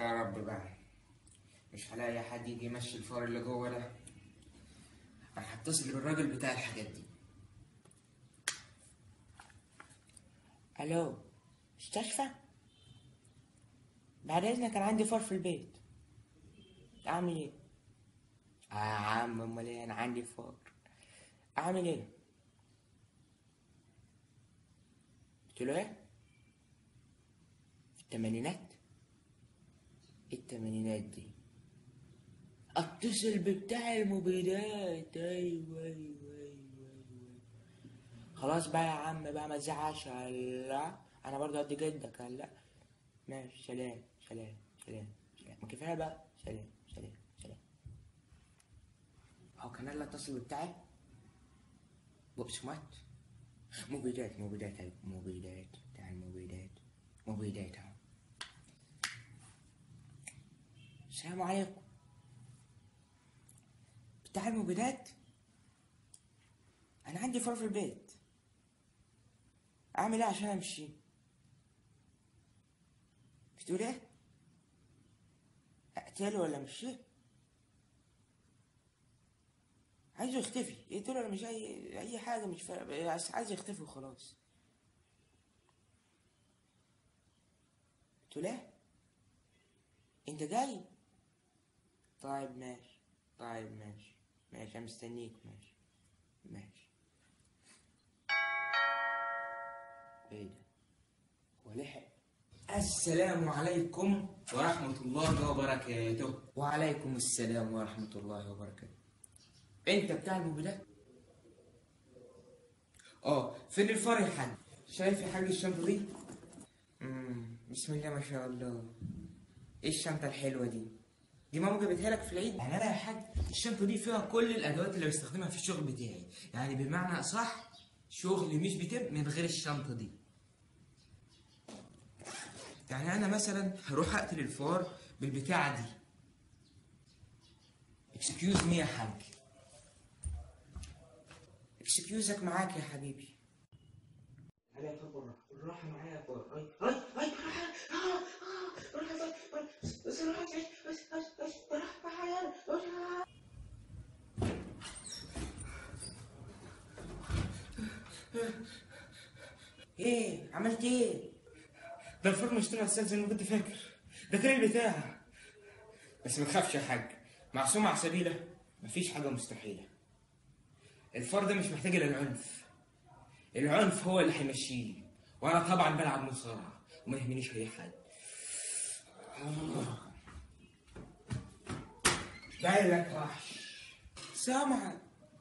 يا رب بقى مش هلاقي حد يجي يمشي الفار اللي جوه ده انا هتصل بالراجل بتاع الحاجات دي الو مستشفى بعد اذنك كان عندي فار في البيت اعمل ايه اه يا عم امال ايه انا عندي فار اعمل ايه قلت له ايه في التمانينات إيه التمانينات دي اتصل ببتاع الموبيلات ايوه ايوه ايوه ايوه خلاص بقى يا عم بقى ما تزعلش لا انا برضه قد جدك لا ماشي سلام سلام سلام سلام ما كفايه بقى سلام سلام سلام هو كان اللي اتصل بتاعي بوبس مات موبيلات موبيلات أيوة، موبيلات بتاع الموبيلات موبيلات اهو السلام عليكم بتاع الموبيلات انا عندي فار في البيت اعمل ايه عشان امشي بتقول ايه اقتله ولا امشيه عايزه يختفي يقتله ولا مش اي اي حاجه مش فارقه بس عايز يختفي وخلاص بتقول ايه انت جاي طيب ماشي طيب ماشي ماشي انا مستنيك ماشي ماشي ايه ده هو لحق السلام عليكم ورحمة الله وبركاته وعليكم السلام ورحمة الله وبركاته انت بتاع الموبيلات اه فين الفار يا حاج شايف يا حاج الشنطة دي مم. بسم الله ما شاء الله ايه الشنطة الحلوة دي دي ماما جابتها لك في العيد يعني انا يا حاج الشنطة دي فيها كل الادوات اللي بستخدمها في الشغل بتاعي يعني بمعنى اصح شغلي مش بيتم من غير الشنطة دي يعني انا مثلا هروح اقتل الفار بالبتاعه دي اكسكيوز مي يا حاج اكسكيوزك معاك يا حبيبي عليا يا فار بالراحه بالراحه معايا يا فار اي اي اي ايه عملت ايه ده الفار مش طلع سال زي ما كنت فاكر ده كان البتاع بس ما تخافش يا حاج معصوم على سبيله مفيش حاجه مستحيله الفار ده مش محتاج الا العنف العنف هو اللي هيمشيه وانا طبعا بلعب مصارعه وما يهمنيش اي حد جاي لك وحش سامعك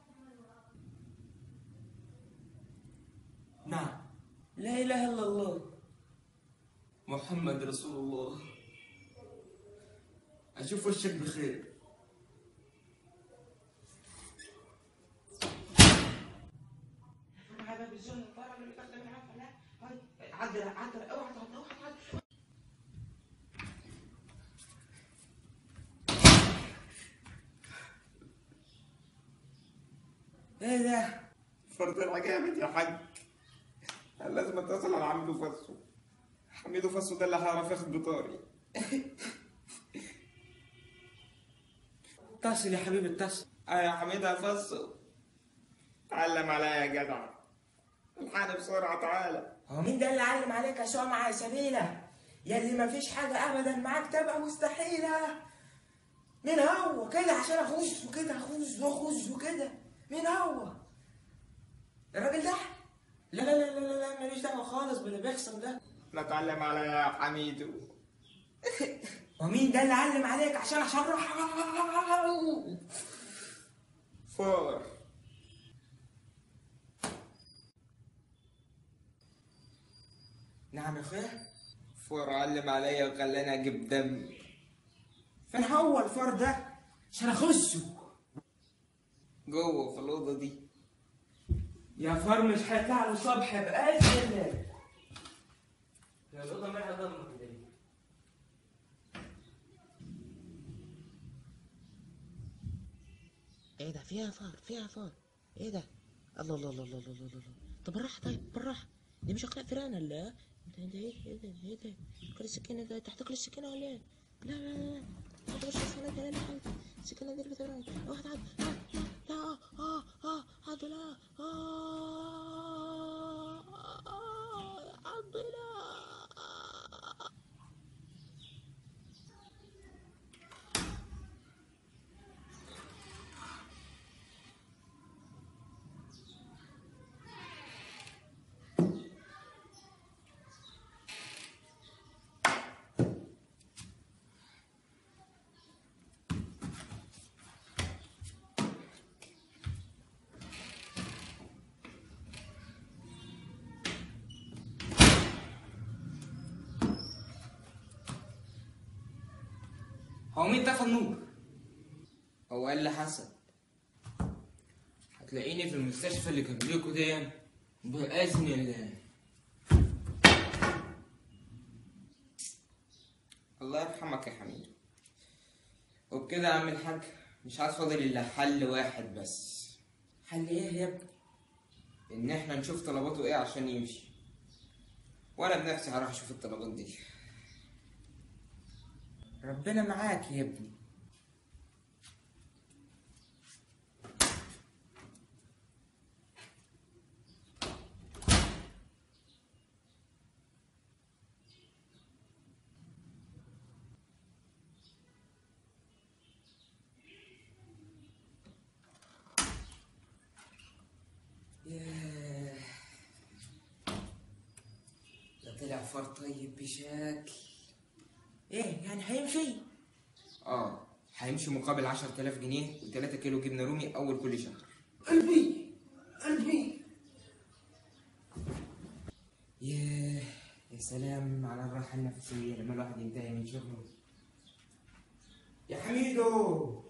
نعم لا اله الا الله محمد رسول الله اشوف وشك بخير عدل عدل اوعى تعدل اوعى تعدل ايه ده؟ فرد العجامد يا حاج أنا لازم اتصل على عمدو فاسو حميدو فاسو ده اللي هعرف ياخد بطاري اتصل يا حبيبي اتصل اه يا حميدو يا فاسو علم عليا يا جدع الحقني بسرعة تعالى هو مين ده اللي علم عليك يا سمعة يا سبيلة يا اللي مفيش حاجة أبدا معاك تبقى مستحيلة مين هو كده عشان أخش وكده أخش وأخش وكده مين هو الراجل ده لا لا لا لا لا, لا ماليش دعوة خالص باللي بيحصل ده لا تعلم عليا يا حميدو ومين ده اللي علم عليك عشان أشرح فار نعم يا أخويا فار علم عليا وخلاني اجيب دم فين هو الفار ده عشان أخشه جوه في الاوضه دي يا فار مش هيطلع له الصبح بأذن الله يا الأوضة مالها ضلمة كده ليه؟ ايه ده فيها فار فيها فار ايه ده الله الله الله الله الله الله الله طب بالراحه طيب بالراحه دي مش اقناع فيران ولا انت انت ايه ايه ده ايه ده كل السكينه ده تحتك السكينه ولا ايه لا لا لا لا حد وش السنة لا لا حد السكينة دي اللي بتعمل واحد عض لا لا اه اه اه عض لا اه عض لا هو مين طفى النور؟ هو قال لي حسن هتلاقيني في المستشفى اللي كان ليكوا دي بإذن الله الله يرحمك يا حميد وبكده يا عم الحاج مش عاد فاضل الا حل واحد بس حل ايه يا ابني ان احنا نشوف طلباته ايه عشان يمشي وانا بنفسي هروح اشوف الطلبات دي ربنا معاك يا ابني ياه ده طلع فار طيب بشكل ايه يعني هيمشي اه هيمشي مقابل 10000 جنيه و3 كيلو جبنه رومي اول كل شهر قلبي قلبي ياه يا سلام على الراحه النفسيه لما الواحد ينتهي من شغله يا حميدو